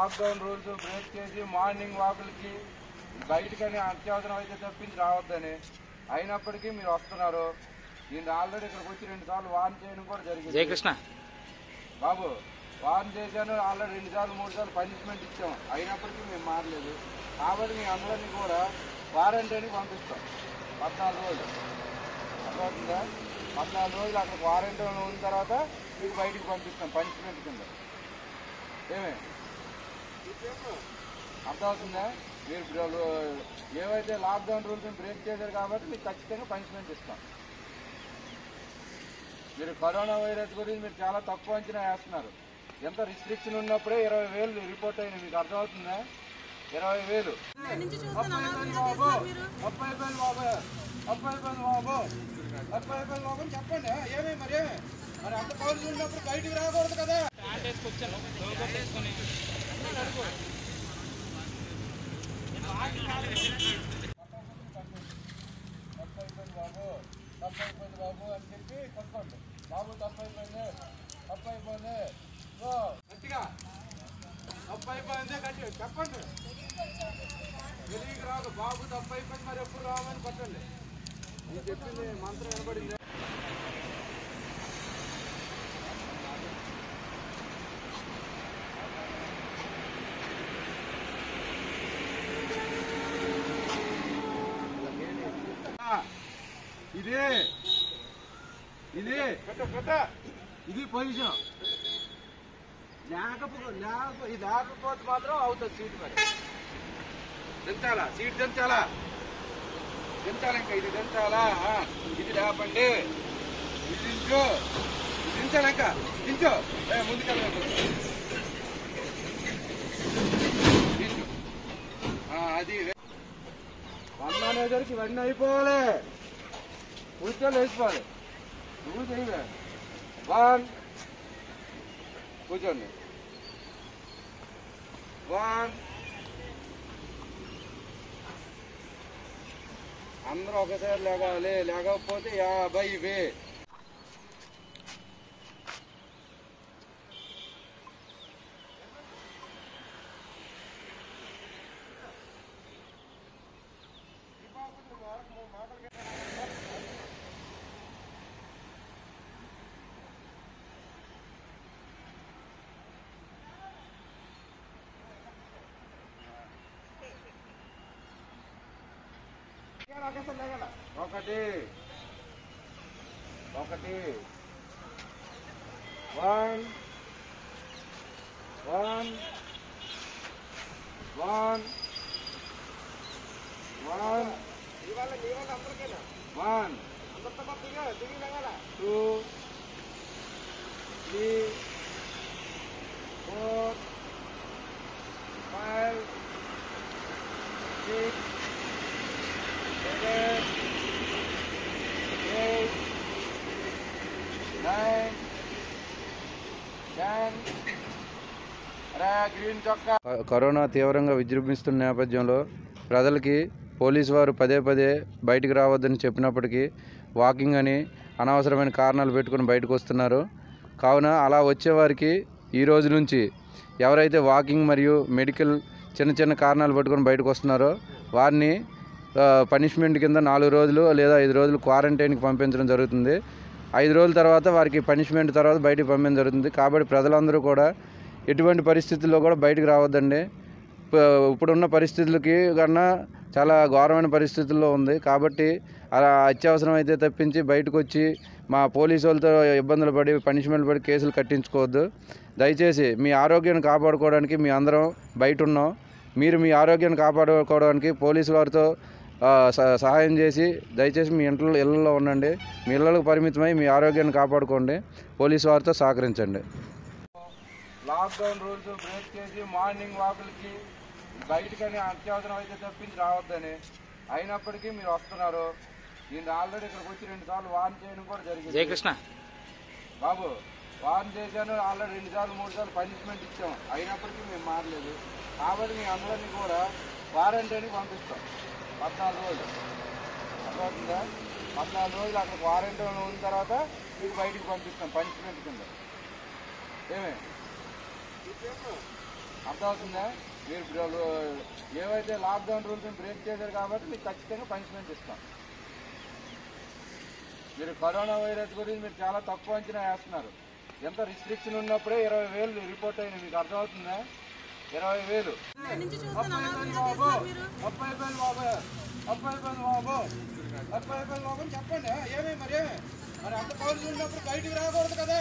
Lockdown rules break చేసి morning వాకులకి బయటకని అత్యవసరం అయితే తప్పించి రావద్దని అయినప్పటికీ మీరు వస్తున్నారు నేను ఆల్రెడీ ఇక్కడికి వచ్చి రెండు సార్లు వార్న్ చేయడం కూడా జరిగింది జయకృష్ణ బాబు వార్న్ చేశాను ఆల్రెడీ రెండు సార్లు మూడు సార్లు పనిష్మెంట్ ఇచ్చాం అయినప్పటికీ మేము మారలేదు కాబట్టి మీ అందరినీ కూడా క్వారంటైన్కి పంపిస్తాం పద్నాలుగు రోజులు అర్థమవుతుందా పద్నాలుగు రోజులు అక్కడ క్వారంటైన్లో ఉన్న తర్వాత మీకు బయటికి పంపిస్తాం పనిష్మెంట్ కింద ఏమే అర్థమవుతుందా మీరు ఇప్పుడు ఏవైతే లాక్డౌన్ రూల్స్ బ్రేక్ చేశారు కాబట్టి మీకు ఖచ్చితంగా పనిష్మెంట్ ఇస్తాం మీరు కరోనా వైరస్ గురించి మీరు చాలా తక్కువ అంచనా వేస్తున్నారు ఎంత రిస్ట్రిక్షన్ ఉన్నప్పుడే ఇరవై వేలు రిపోర్ట్ అయింది మీకు అర్థమవుతుందా ఇరవై వేలు ముప్పై వేలు బాబు ముప్పై వేలు బాబు ముప్పై వేలు బాబు ముప్పై వేలు బాబు అని చెప్పండి ఏమే మరి మరి అంత పౌరులు ఉన్నప్పుడు బయటికి రాకూడదు కదా తప్పైపోయింది బాబు తప్పైపోయింది బాబు అని చెప్పి కొట్టుకోండి బాబు తప్పైపోయింది తప్పైపోయింది ఓ గట్టిగా తప్పైపోయింది గట్టి చెప్పండి తెలియక రాదు బాబు తప్పైపోయింది మరి ఎప్పుడు రావని కొట్టండి నేను చెప్పింది మంత్రం వినబడింది ఇది ఇది ఇది పొజిషన్ లేకపోతే లేకపోతే ఇది లేకపోతే మాత్రం అవుతుంది సీట్ మరి దించాలా సీట్ దించాలా దించాలి ఇంకా ఇది దించాలా ఆ, ఇది లేపండి ఇది దించు ఇది దించాలి ఇంకా దించు ఏ, ముందుకెళ్ళండి దించు ఆ, అది వన్ అనేసరికి ఇవన్నీ అయిపోవాలి కూర్చొని వేసుకోవాలి నువ్వు చేయవే వన్ కూర్చోండి వన్ అందరూ ఒకసారి లేగాలి లేకపోతే యాభై వే ఒకటి ఒకటి one one one one one two three four five six seven, eight, nine, ten. అరే గ్రీన్ చొక్కా కరోనా తీవ్రంగా విజృంభిస్తున్న నేపథ్యంలో ప్రజలకి పోలీసు వారు పదే పదే బయటికి రావద్దని చెప్పినప్పటికీ వాకింగ్ అని అనవసరమైన కారణాలు పెట్టుకుని బయటకు వస్తున్నారు కావున అలా వచ్చేవారికి ఈ రోజు నుంచి ఎవరైతే వాకింగ్ మరియు మెడికల్ చిన్న చిన్న కారణాలు పెట్టుకొని బయటకు వస్తున్నారో వారిని పనిష్మెంట్ కింద నాలుగు రోజులు లేదా ఐదు రోజులు క్వారంటైన్కి పంపించడం జరుగుతుంది ఐదు రోజుల తర్వాత వారికి పనిష్మెంట్ తర్వాత బయటికి పంపించడం జరుగుతుంది కాబట్టి ప్రజలందరూ కూడా ఎటువంటి పరిస్థితుల్లో కూడా బయటికి రావద్దండి ప- ఇప్పుడున్న పరిస్థితులకి కన్నా చాలా ఘోరమైన పరిస్థితుల్లో ఉంది కాబట్టి అలా అత్యవసరం అయితే తప్పించి బయటకు వచ్చి మా పోలీసు వాళ్ళతో ఇబ్బందులు పడి పనిష్మెంట్ పడి కేసులు కట్టించుకోవద్దు దయచేసి మీ ఆరోగ్యాన్ని కాపాడుకోవడానికి మీ అందరం బయట ఉన్నాం మీరు మీ ఆరోగ్యాన్ని కాపాడుకోవడానికి పోలీసు వారితో ఆ, స- సహాయం చేసి దయచేసి మీ ఇంట్లో ఇళ్ళల్లో ఉండండి మీ ఇళ్ళకు పరిమితమై మీ ఆరోగ్యాన్ని కాపాడుకోండి పోలీసు వారితో సహకరించండి లాక్డౌన్ రూల్స్ బ్రేక్ చేసి మార్నింగ్ వాకులకి బయటకని అత్యవసరం అయితే తప్పించి రావద్దని అయినప్పటికీ మీరు వస్తున్నారు నేను ఆల్రెడీ ఇక్కడికి వచ్చి రెండు సార్లు వార్న్ చేయడం కూడా జరిగింది జయకృష్ణ బాబు వార్న్ చేశాను ఆల్రెడీ రెండు సార్లు మూడు సార్లు పనిష్మెంట్ ఇచ్చాం అయినప్పటికీ మేము మారలేదు కాబట్టి మీ అందరినీ కూడా క్వారంటైన్కి పంపిస్తాం పద్నాలుగు రోజులు అర్థమవుతుందా పద్నాలుగు రోజులు అక్కడ క్వారంటైన్లో ఉన్న తర్వాత మీకు బయటికి పంపిస్తాం పనిష్మెంట్ కింద ఏమే అర్థమవుతుందా మీరు ఇప్పుడు ఏవైతే లాక్డౌన్ రూల్స్ బ్రేక్ చేశారు కాబట్టి మీకు ఖచ్చితంగా పనిష్మెంట్ ఇస్తాం మీరు కరోనా వైరస్ గురించి మీరు చాలా తక్కువ అంచనా వేస్తున్నారు ఎంత రిస్ట్రిక్షన్ ఉన్నప్పుడే ఇరవై వేలు రిపోర్ట్ అయింది మీకు అర్థమవుతుందా ఇరవై వేలు ముప్పై వేలు బాబు ముప్పై వేలు బాబు ముప్పై వేలు బాబు ముప్పై వేలు బాబు అని చెప్పండి ఏమే మరి మరి అంత పౌరులు ఉన్నప్పుడు బయటికి రాకూడదు కదా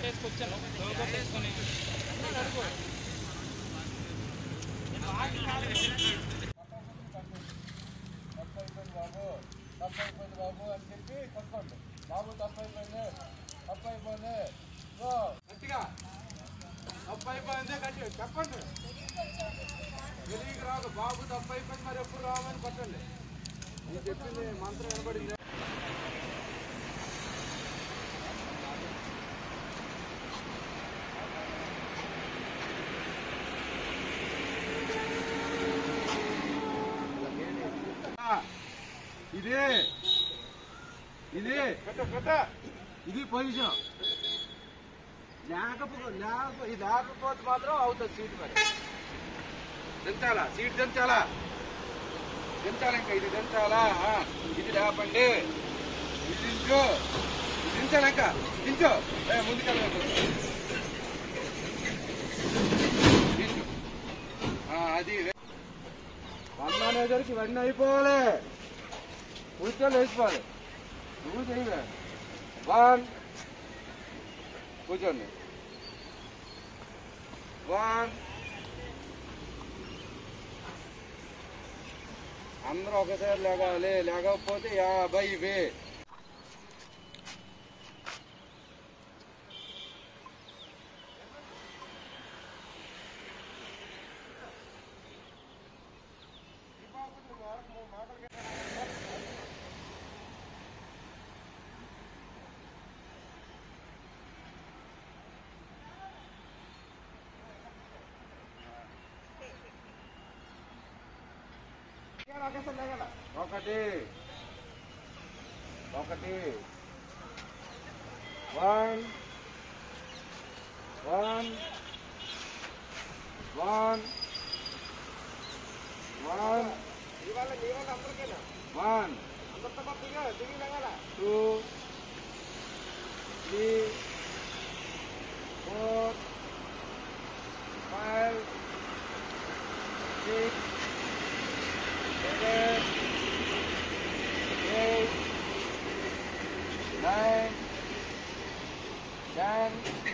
తప్పైపోయింది బాబు తప్పైపోయింది బాబు అని చెప్పి కొట్టుకోండి బాబు తప్పైపోయింది తప్పైపోయింది ఓ గట్టిగా తప్పైపోయింది గట్టి చెప్పండి తెలియక రాదు బాబు తప్పైపోయింది మరి ఎప్పుడు రావని కొట్టండి నేను చెప్పింది మంత్రం వినబడింది ఇది ఇది ఇది పొజిషన్ లేకపోతే లేకపోతే ఇది లేకపోతే మాత్రం అవుతుంది సీట్ మరి దించాలా సీట్ దించాలా దించాలి ఇంకా ఇది దించాలా ఆ, ఇది లేపండి ఇది దించు ఇది దించాలి ఇంకా దించు ఏ, ముందుకెళ్ళదు దించు ఆ, అది వన్ అనేసరికి ఇవన్నీ అయిపోవాలి కూర్చొని వేసుకోవాలి నువ్వు చేయవే వన్ కూర్చోండి వన్ అందరూ ఒకసారి లేగాలి లేకపోతే యాభై వే ఒకటి ఒకటి one one one one one two three four five six seven, eight, nine, ten.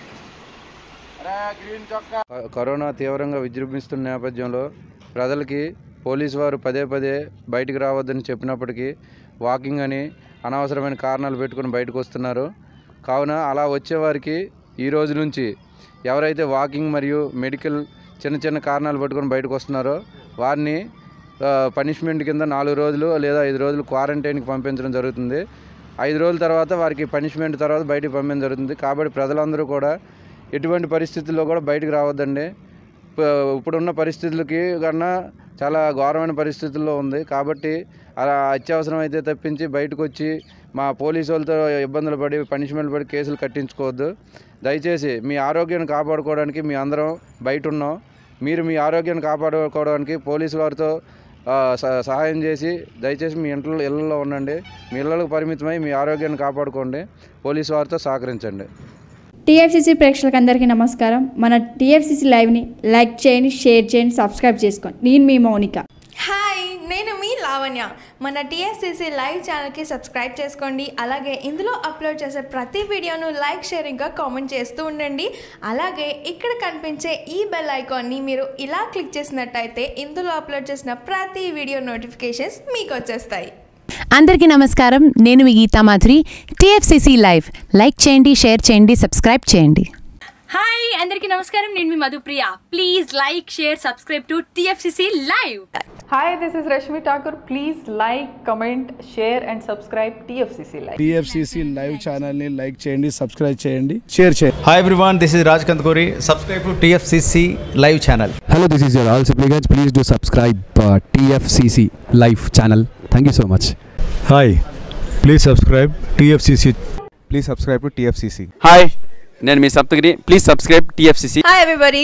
అరే గ్రీన్ చొక్కా కరోనా తీవ్రంగా విజృంభిస్తున్న నేపథ్యంలో ప్రజలకి పోలీసు వారు పదే పదే బయటికి రావద్దని చెప్పినప్పటికీ వాకింగ్ అని అనవసరమైన కారణాలు పెట్టుకొని బయటకు వస్తున్నారు కావున అలా వచ్చేవారికి ఈ రోజు నుంచి ఎవరైతే వాకింగ్ మరియు మెడికల్ చిన్న చిన్న కారణాలు పెట్టుకొని బయటకు వస్తున్నారో వారిని పనిష్మెంట్ కింద నాలుగు రోజులు లేదా ఐదు రోజులు క్వారంటైన్కి పంపించడం జరుగుతుంది ఐదు రోజుల తర్వాత వారికి పనిష్మెంట్ తర్వాత బయటికి పంపించడం జరుగుతుంది కాబట్టి ప్రజలందరూ కూడా ఎటువంటి పరిస్థితుల్లో కూడా బయటికి రావద్దండి ప- ఇప్పుడున్న పరిస్థితులకి కన్నా చాలా ఘోరమైన పరిస్థితుల్లో ఉంది కాబట్టి అలా అత్యవసరం అయితే తప్పించి బయటకు వచ్చి మా పోలీసు వాళ్ళతో ఇబ్బందులు పడి పనిష్మెంట్ పడి కేసులు కట్టించుకోవద్దు దయచేసి మీ ఆరోగ్యాన్ని కాపాడుకోవడానికి మీ అందరం బయట ఉన్నాం మీరు మీ ఆరోగ్యాన్ని కాపాడుకోవడానికి పోలీసు వారితో ఆ, స- సహాయం చేసి దయచేసి మీ ఇంట్లో ఇళ్ళల్లో ఉండండి మీ ఇళ్ళకు పరిమితమై మీ ఆరోగ్యాన్ని కాపాడుకోండి పోలీసు వారితో సహకరించండి టీఎఫ్సీసీ ప్రేక్షకులకు అందరికీ నమస్కారం మన టీఎఫ్సీసీ లైవ్ని లైక్ చేయండి షేర్ చేయండి సబ్స్క్రైబ్ చేసుకోండి నేను మీ మౌనిక హాయ్ నేను మీ లావణ్య మన టీఎస్సీసీ లైవ్ ఛానల్కి సబ్స్క్రైబ్ చేసుకోండి అలాగే ఇందులో అప్లోడ్ చేసే ప్రతి వీడియోను లైక్ షేర్ ఇంకా కామెంట్ చేస్తూ ఉండండి అలాగే ఇక్కడ కనిపించే ఈ బెల్ ఐకాన్ని మీరు ఇలా క్లిక్ చేసినట్టయితే ఇందులో అప్లోడ్ చేసిన ప్రతి వీడియో నోటిఫికేషన్స్ మీకు వచ్చేస్తాయి అందరికీ నమస్కారం నేను మీ Geetha Madhuri TFCC live like చేయండి షేర్ చేయండి సబ్స్క్రైబ్ చేయండి హాయ్ అందరికీ నమస్కారం నేను మీ Madhupriya please like share subscribe to TFCC live Hi, this is Rashmi Thakur. Please like, comment, share, and subscribe TFCC Live. TFCC live ఛానల్ని లైక్ చేయండి సబ్స్క్రైబ్ చేయండి షేర్ చేయండి Hi everyone, this is Raj Kandkori. Subscribe to TFCC live channel. Hello, this is your all supplicants. Please do subscribe uh, TFCC live channel. Thank you so much. Hi, please subscribe TFCC. Please subscribe to TFCC. Hi నేను మీ Saptagiri please subscribe TFCC hi everybody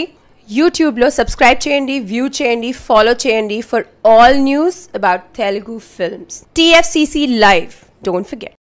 యూట్యూబ్లో subscribe చేయండి view చేయండి follow చేయండి for all news about Telugu films TFCC live don't forget